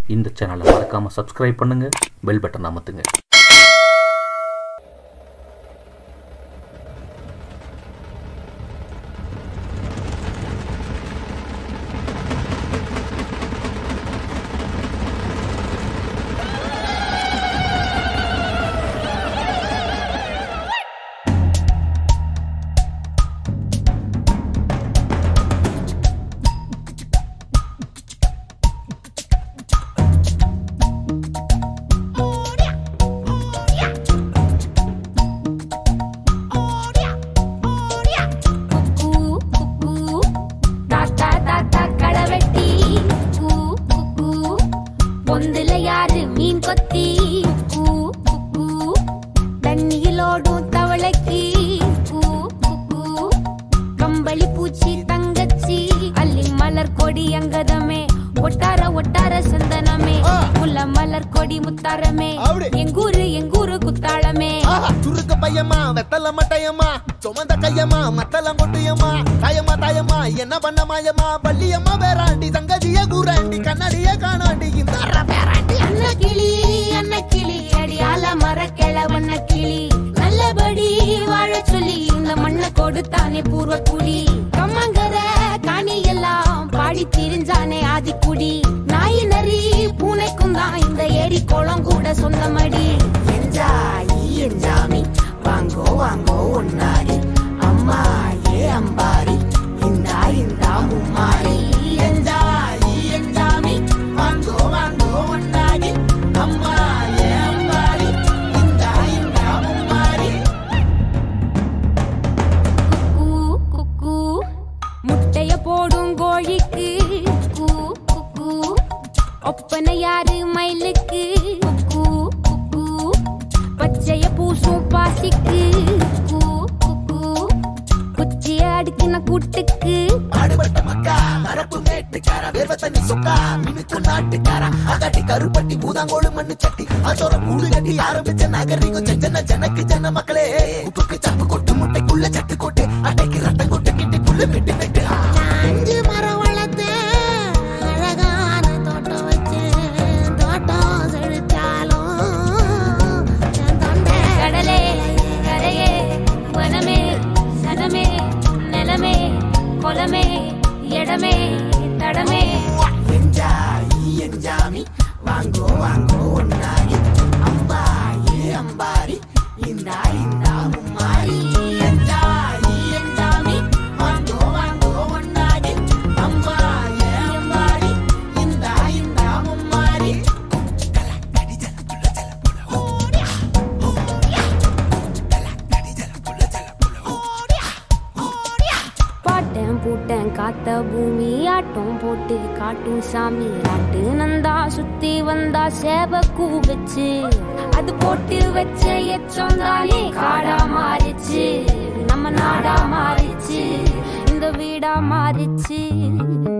இந்த சேனலை மறக்காமல் சப்ஸ்கிரைப் பண்ணுங்கள் பெல் பட்டன் அமர்த்துங்க குக்கு, குக்கு. தாத்தா, தாத்தா, களவெட்டி. குக்கு, குக்கு. பொந்துல யாரு மீன் கொத்தி குக்கு, குக்கு. தண்ணியில் ஓடும் தவளைக்கு குக்கு, குக்கு. கம்பளி பூச்சி தங்கச்சி அள்ளி மலர் கொடி அங்கதமே ஒட்டார ஒட்டார சந்தனமே முல்ல மலர் கொடி முத்தாரமே அப்படி. எங்கூரு எங்கூரு குத்தாளமே ஆஹா, சுருக்கு பையம்மா வெத்தல மட்டையம்மா சுமந்த கையம்மா மத்தலம் கொட்டியம்மா தாயம்மா தாயம்மா என்ன பண்ண மாயம்மா வள்ளியம்மா வேறாண்டி சங்கதிய கூறாண்டி கண்ணாடிய காணாண்டி இந்த பேராண்டி அன்ன கிளி அன்ன கிளி அடியால மர கிழவண்ண கிளி நல்லபடி வாழ சொல்லி இந்த மண்ணை கொடுத்தானே பூர்வ குடி கம்மங்கர காணி எல்லாம் பாடி திரிஞ்சானே ஆதிக்குடி நாய் நரி பூனைக்கும் தான் இந்த ஏரி குளம் கூட சொந்தமடி என்ஜாய் என்ஜாமி வாங்கோ வாங்கோ ஒன்னாரி அம்மா ஏ அம்பாரி இந்தா இந்தா மும்மாரி என்ஜாய் என்ஜாமி வாங்கோ வாங்கோ ஒன்னாகி அம்மா ஏ அம்மாரி இந்த இந்த மும்மாரி குக்கு குக்கு முட்டைய போடும் கோழிக்கு குக்கு குக்கு ஒப்பனை யாரு மயிலுக்கு குக்கு குக்கு பச்சைய பூசும் பாசிக்கு குக்கு குக்கு குச்சிய அடுக்கின கூட்டுக்கு ஆடுபட்ட மக்கா கரப்பு மேட்டுக்கார வேர்வ தண்ணி சொக்கா மினுக்கு நாட்டுக்கார அகட்டி கருப்பட்டி பூதாங்கோடு மண்ணு சட்டி அதோட கூடு கட்டி ஆரம்பிச்ச நாகரிகம் செஞ்சன ஜனக்கு ஜன மக்களே உப்புக்கு சப்பு கொட்டு முட்டைக்குள்ள சட்டு கொட்டு அட்டைக்கு ரத்தம் கொட்டு கிட்டி புல்லு வெட்டி வெட்டு அஞ்சு மரம் வளர்த்தேன் அழகான தோட்டம் வச்சேன் தோட்டம் செழிச்சாலும் என் தொண்டை கடலே கரையே வனமே சனமே நிலமே கொலமே இடமே தடமே என்ஜாய் என்ஜாமி வாங்கோ வாங்கோ ஒன்னாகி அம்பா ஏ அம்பாரி இந்தா இந்தா மும்மாரி என்ஜாய் என்ஜாமி வாங்கோ வாங்கோ ஒன்னாகி அம்பா ஏ அம்பாரி இந்தா இந்தா மும்மாரி பாட்டேன் பூட்டேன் காத்த பூமி ஆட்டம் போட்டு காட்டும் சாமி ஆட்டு நந்தா சுத்தி வந்தா சேவ கூவச்சு அது போட்டு வச்ச எச்சொந்தாலே காடா மாறிச்சு நம்ம நாடா மாறிச்சு இந்த வீடா மாறிச்சு